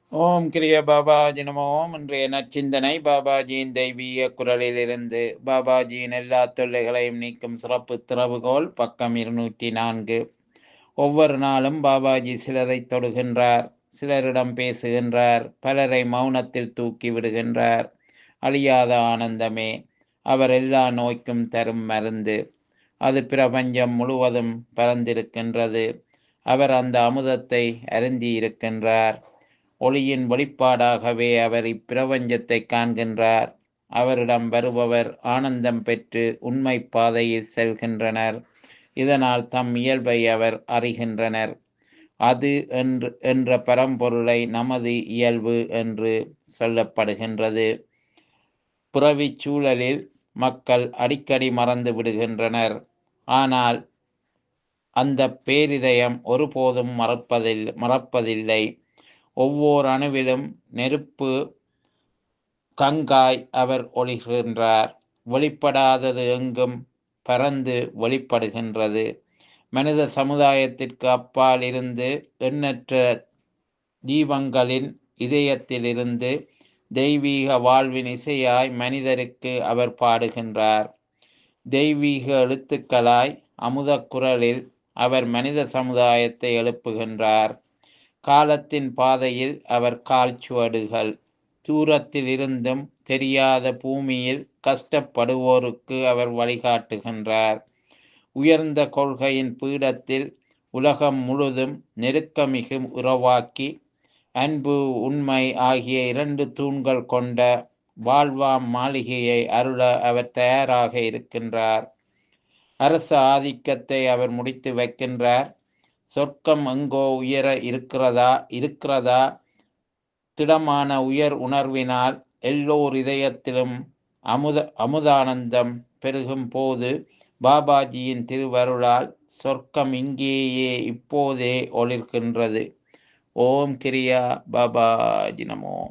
ஓம் கிரிய பாபாஜி நமோ ஓம் இன்றைய நற்சிந்தனை பாபாஜியின் தெய்வீக குரலிலிருந்து பாபாஜியின் எல்லா தொல்லைகளையும் நீக்கும் சிறப்பு திறவுகோல் பக்கம் இருநூற்றி நான்கு ஒவ்வொரு நாளும் பாபாஜி சிலரை தொடுகின்றார் சிலரிடம் பேசுகின்றார் பலரை மௌனத்தில் தூக்கி விடுகின்றார் அழியாத ஆனந்தமே அவர் எல்லா நோய்க்கும் தரும் மருந்து அது பிரபஞ்சம் முழுவதும் பரந்திருக்கின்றது அவர் அந்த அமுதத்தை அருந்தி இருக்கின்றார் ஒளியின் வெளிப்பாடாகவே அவர் இப்பிரபஞ்சத்தை காண்கின்றார் அவரிடம் வருபவர் ஆனந்தம் பெற்று உண்மை பாதையில் செல்கின்றனர் இதனால் தம் இயல்பை அவர் அறிகின்றனர் அது என்று என்ற பரம்பொருளை நமது இயல்பு என்று சொல்லப்படுகின்றது புறவிச் சூழலில் மக்கள் அடிக்கடி மறந்து விடுகின்றனர் ஆனால் அந்த பேரிதயம் ஒருபோதும் மறப்பதில் மறப்பதில்லை ஒவ்வொரு அணுவிலும் நெருப்பு கங்காய் அவர் ஒளிகின்றார் வெளிப்படாதது எங்கும் பறந்து வெளிப்படுகின்றது மனித சமுதாயத்திற்கு அப்பால் இருந்து எண்ணற்ற தீபங்களின் இதயத்திலிருந்து தெய்வீக வாழ்வின் இசையாய் மனிதருக்கு அவர் பாடுகின்றார் தெய்வீக எழுத்துக்களாய் அமுத குரலில் அவர் மனித சமுதாயத்தை எழுப்புகின்றார் காலத்தின் பாதையில் அவர் கால்ச்சுவடுகள் தூரத்தில் இருந்தும் தெரியாத பூமியில் கஷ்டப்படுவோருக்கு அவர் வழிகாட்டுகின்றார் உயர்ந்த கொள்கையின் பீடத்தில் உலகம் முழுதும் நெருக்கமிகு உறவாக்கி அன்பு உண்மை ஆகிய இரண்டு தூண்கள் கொண்ட வாழ்வாம் மாளிகையை அருள அவர் தயாராக இருக்கின்றார் அரச ஆதிக்கத்தை அவர் முடித்து வைக்கின்றார் சொர்க்கம் எங்கோ உயர இருக்கிறதா இருக்கிறதா திடமான உயர் உணர்வினால் எல்லோர் இதயத்திலும் அமுத அமுதானந்தம் பெருகும் போது பாபாஜியின் திருவருளால் சொர்க்கம் இங்கேயே இப்போதே ஒளிர்கின்றது ஓம் கிரியா பாபாஜி நமோ